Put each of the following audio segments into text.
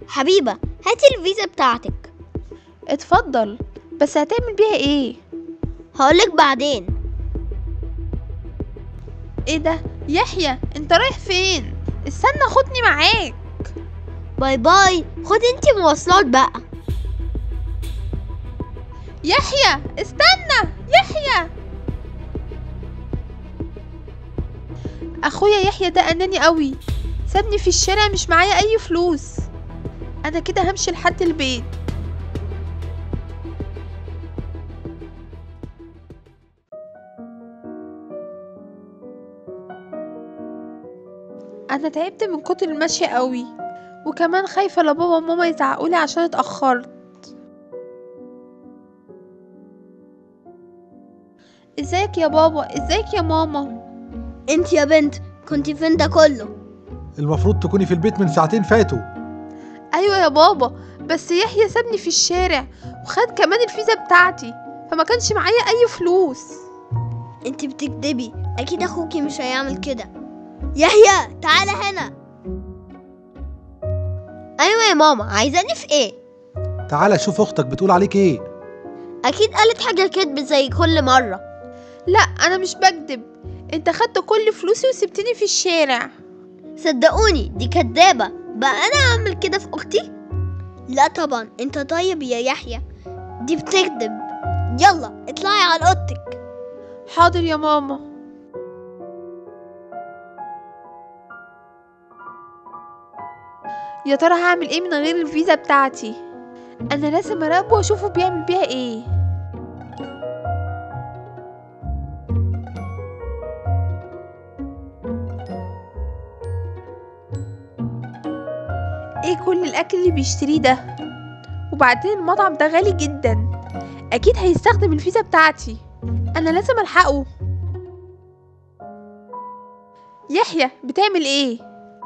حبيبة هاتي الفيزا بتاعتك اتفضل بس هتعمل بيها ايه هقولك بعدين ايه ده يحيى انت رايح فين استنى خدني معاك باي باي خد انتي مواصلات بقى يحيى استنى يحيى اخويا يحيى ده اناني قوي سابني في الشارع مش معايا اي فلوس انا كده همشي لحد البيت انا تعبت من كتر المشي قوي وكمان خايفه لبابا وماما يزعقولي عشان اتاخرت ازيك يا بابا ازيك يا ماما انت يا بنت كنت فين ده كله المفروض تكوني في البيت من ساعتين فاتوا ايوه يا بابا بس يحيى سابني في الشارع وخد كمان الفيزا بتاعتي فما كانش معايا اي فلوس انت بتكدبي اكيد اخوكي مش هيعمل كده يحيى تعالى هنا ايوه يا ماما عايزاني في ايه تعالى شوف اختك بتقول عليك ايه اكيد قالت حاجه كدب زي كل مره لا انا مش بكدب انت خدت كل فلوسي وسبتني في الشارع صدقوني دي كدابه بقى انا اعمل كده في اختي لا طبعا انت طيب يا يحيى دي بتكذب يلا اطلعي على اوضتك حاضر يا ماما يا ترى هعمل ايه من غير الفيزا بتاعتي انا لازم اراقبه واشوفه بيعمل بيها ايه ايه كل الاكل اللي بيشتريه ده وبعدين المطعم ده غالي جدا اكيد هيستخدم الفيزا بتاعتي انا لازم الحقه يحيى بتعمل ايه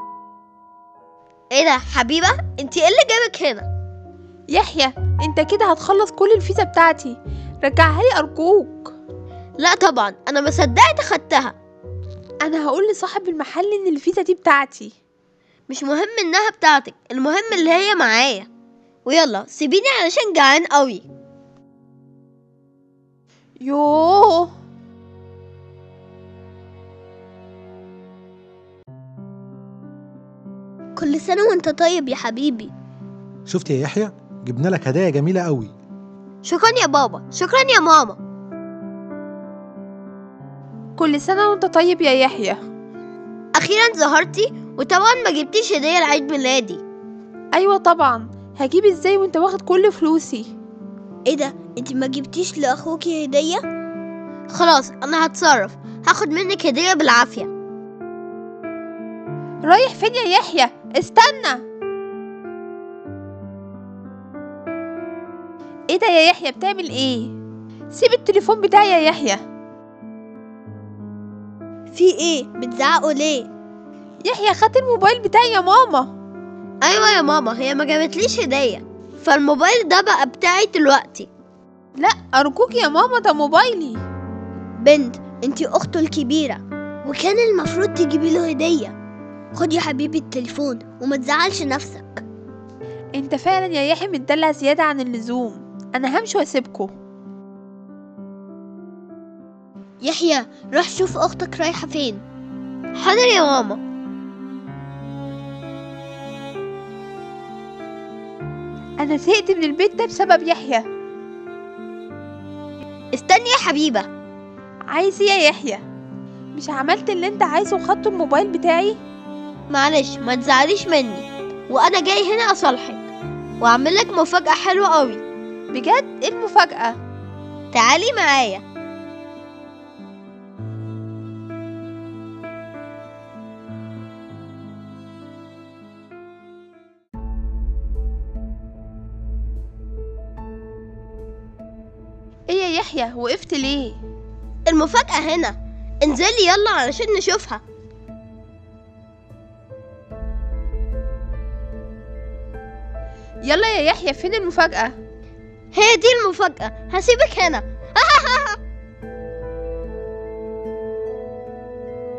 ايه ده حبيبه انت ايه اللي جابك هنا يحيى انت كده هتخلص كل الفيزا بتاعتي رجعها لي ارجوك لا طبعا انا ما صدقت خدتها انا هقول لصاحب المحل ان الفيزا دي بتاعتي مش مهم انها بتاعتك المهم اللي هي معايا ويلا سيبيني علشان جعان قوي يوه كل سنه وانت طيب يا حبيبي شفت يا يحيى جبنا لك هدايا جميله قوي شكرا يا بابا شكرا يا ماما كل سنة وانت طيب يا يحيى اخيرا ظهرتي وطبعا ما جبتيش هديه لعيد ميلادي ايوه طبعا هجيب ازاي وانت واخد كل فلوسي ايه ده انت ما جبتيش لاخوكي هديه خلاص انا هتصرف هاخد منك هديه بالعافيه رايح فين يا يحيى استنى ايه ده يا يحيى بتعمل ايه سيب التليفون بتاعي يا يحيى في ايه بتزعقوا ليه يحيى خد الموبايل بتاعي يا ماما ايوه يا ماما هي ما جابتليش هديه فالموبايل ده بقى بتاعي دلوقتي لا ارجوك يا ماما ده موبايلي بنت انتي اخته الكبيره وكان المفروض تجيبي له هديه خد يا حبيبي التليفون وما تزعلش نفسك انت فعلا يا يحيى متدلع زيادة عن اللزوم انا همشي واسيبكوا يحيى روح شوف اختك رايحه فين حاضر يا ماما انا زهقت من البيت ده بسبب يحيى استني يا حبيبه عايز ايه يا يحيى مش عملت اللي انت عايزه وخدت الموبايل بتاعي معلش ما تزعليش مني وانا جاي هنا اصالحك واعمل لك مفاجاه حلوه قوي بجد ايه المفاجأة تعالي معايا ايه يا يحيى وقفت ليه المفاجاه هنا انزلي يلا علشان نشوفها يلا يا يحيى فين المفاجأة هي دي المفاجاه هسيبك هنا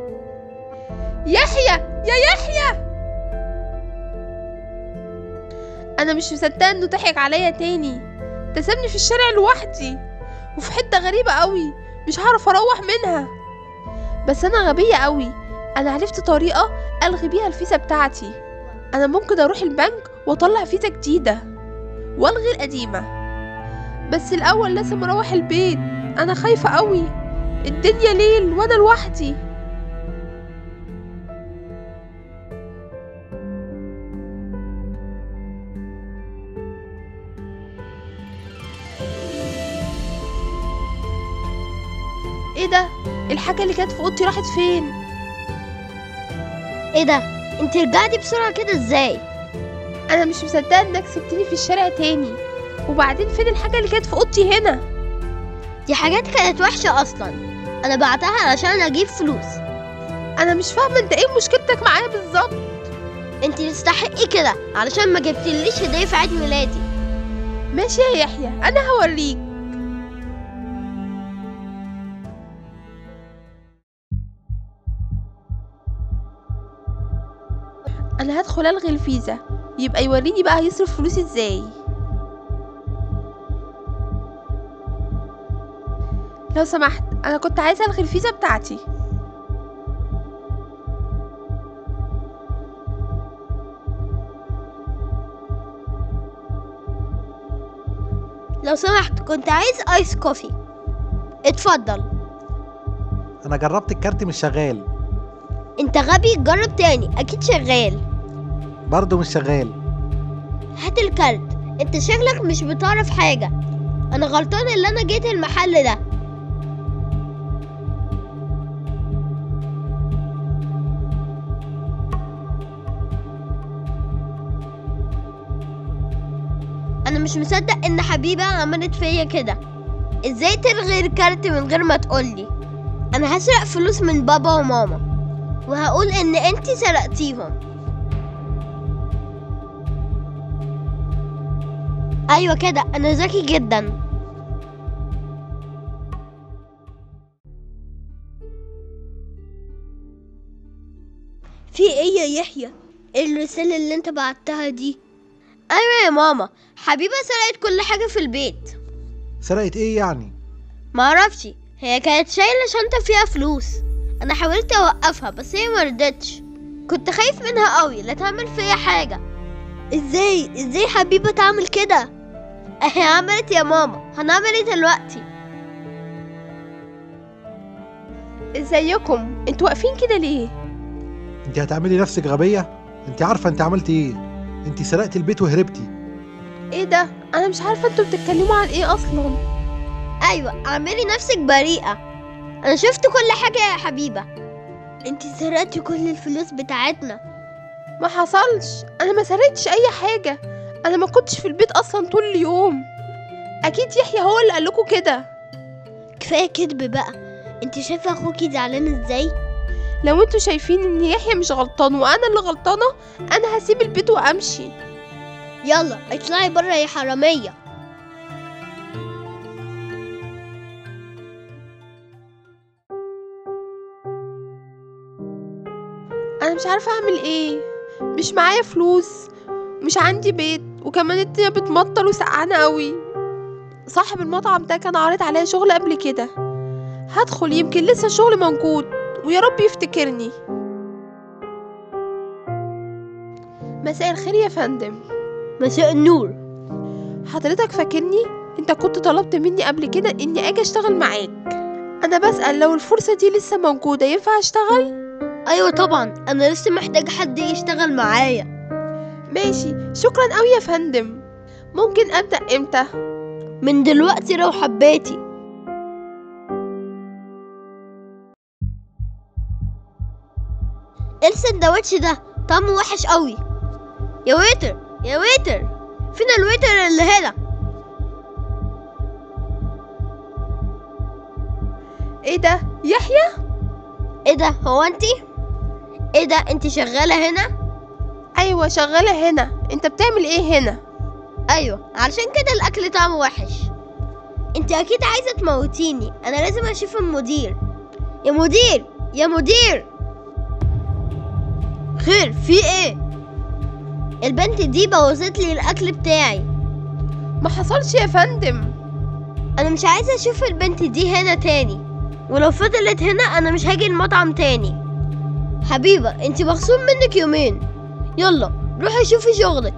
يحيى يا يحيى انا مش مصدقه انه ضحك عليا تاني ده سابني في الشارع لوحدي وفي حته غريبه قوي مش هعرف اروح منها بس انا غبيه قوي انا عرفت طريقه الغي بيها الفيزا بتاعتي انا ممكن اروح البنك واطلع فيزا جديده والغي القديمه بس الاول لازم اروح البيت انا خايفه قوي الدنيا ليل وانا لوحدي ايه ده الحاجه اللي كانت في اوضتي راحت فين ايه ده انت رجعتي بسرعة كده ازاي انا مش مصدقه انك سبتني في الشارع تاني وبعدين فين الحاجه اللي كانت في اوضتي هنا دي حاجات كانت وحشة اصلا انا بعتها علشان اجيب فلوس انا مش فاهمه انت ايه مشكلتك معايا بالظبط انت تستحقي كده علشان ما جبتليش هدية في عيد ميلادي ماشي يا يحيى انا هوريك انا هدخل الغي الفيزا يبقى يوريني بقى هيصرف فلوسي ازاي لو سمحت انا كنت عايزه الغي الفيزا بتاعتي لو سمحت كنت عايز ايس كوفي اتفضل انا جربت الكارت مش شغال انت غبي جرب تاني اكيد شغال برضه مش شغال هات الكارت انت شكلك مش بتعرف حاجة انا غلطان اللي انا جيت المحل ده انا مش مصدق ان حبيبة عملت فيا كده ازاي تلغي الكارت من غير ما تقولي انا هسرق فلوس من بابا وماما وهقول ان انتي سرقتيهم ايوه كده انا ذكي جدا في ايه يا يحيى ايه الرسالة اللي انت بعتها دي ايوه يا ماما حبيبة سرقت كل حاجة في البيت سرقت ايه يعني معرفش هي كانت شايلة شنطة فيها فلوس انا حاولت اوقفها بس هي مرضتش كنت خايف منها قوي لا تعمل فيا حاجة ازاي ازاي حبيبة تعمل كده اهي عملت يا ماما هنعمل ايه دلوقتي ازيكم انتوا واقفين كده ليه انت هتعملي نفسك غبية انت عارفة انت عملتي ايه انت سرقت البيت وهربتي ايه ده انا مش عارفه انتوا بتتكلموا عن ايه اصلا ايوه اعملي نفسك بريئة انا شفت كل حاجة يا حبيبة انت سرقتي كل الفلوس بتاعتنا ما حصلش انا ما سرقتش اي حاجه انا ما كنتش في البيت اصلا طول اليوم اكيد يحيى هو اللي قالكوا كده كفاية كدب بقى انت شايفة اخوكي زعلان ازاي لو انتوا شايفين ان يحيى مش غلطان وانا اللي غلطانه انا هسيب البيت وامشي يلا اطلعي بره يا حرامية انا مش عارفه اعمل ايه مش معايا فلوس مش عندي بيت وكمان الدنيا بتمطر وسقعانه قوي صاحب المطعم ده كان عارض عليا شغل قبل كده هدخل يمكن لسه الشغل موجود ويا رب يفتكرني مساء الخير يا فندم مساء النور حضرتك فاكرني انت كنت طلبت مني قبل كده اني اجي اشتغل معاك انا بسأل لو الفرصة دي لسه موجودة ينفع اشتغل ايوه طبعا انا لسه محتاج حد يشتغل معايا ماشي شكرا قوي يا فندم ممكن ابدأ امتى من دلوقتي لو حبيتي ايه السندوتش ده طعمه وحش قوي يا ويتر يا ويتر فين الويتر اللي هنا ايه ده يحيى ايه ده هو انتي ايه ده انتي شغالة هنا ايوه شغالة هنا انت بتعمل ايه هنا ايوه علشان كده الاكل طعمه وحش انتي اكيد عايزة تموتيني انا لازم اشوف المدير يا مدير يا مدير خير في ايه البنت دي بوظت لي الاكل بتاعي ما حصلش يا فندم انا مش عايزه اشوف البنت دي هنا تاني ولو فضلت هنا انا مش هاجي المطعم تاني حبيبه انت مخصوم منك يومين يلا روحي شوفي شغلك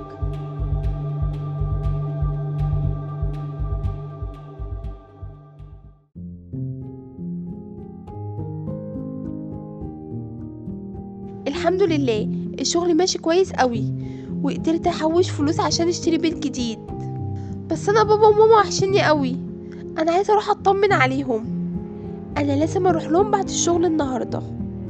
الحمد لله الشغل ماشي كويس قوي وقدرت احوش فلوس عشان اشتري بيت جديد بس انا بابا وماما وحشني قوي انا عايزه اروح اطمن عليهم انا لازم اروح لهم بعد الشغل النهارده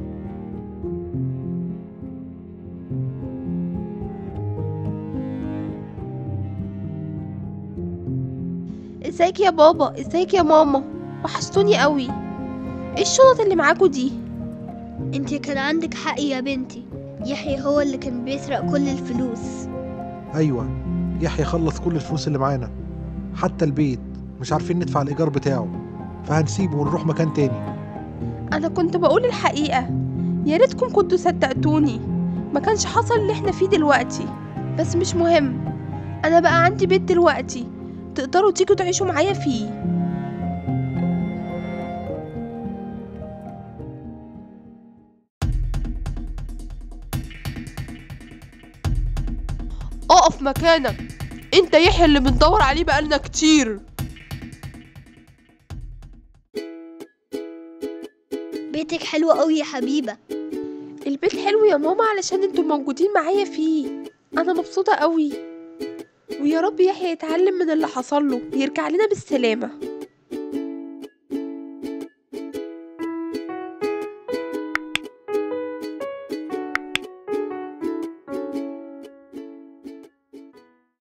ازيك يا بابا ازيك يا ماما وحشتوني قوي ايه الشنط اللي معاكوا دي انت كان عندك حق يا بنتي يحيى هو اللي كان بيسرق كل الفلوس ايوه يحيى خلص كل الفلوس اللي معانا حتى البيت مش عارفين ندفع الايجار بتاعه فهنسيبه ونروح مكان تاني انا كنت بقول الحقيقة يا ريتكم كنتوا صدقتوني ما كانش حصل اللي احنا فيه دلوقتي بس مش مهم انا بقى عندي بيت دلوقتي تقدروا تيجوا تعيشوا معايا فيه اقف مكانك انت يحيى اللي بندور عليه بقالنا كتير بيتك حلو قوي يا حبيبه البيت حلو يا ماما علشان انتوا موجودين معايا فيه انا مبسوطة قوي ويا رب يحيى يتعلم من اللي حصل له ويرجع لنا بالسلامة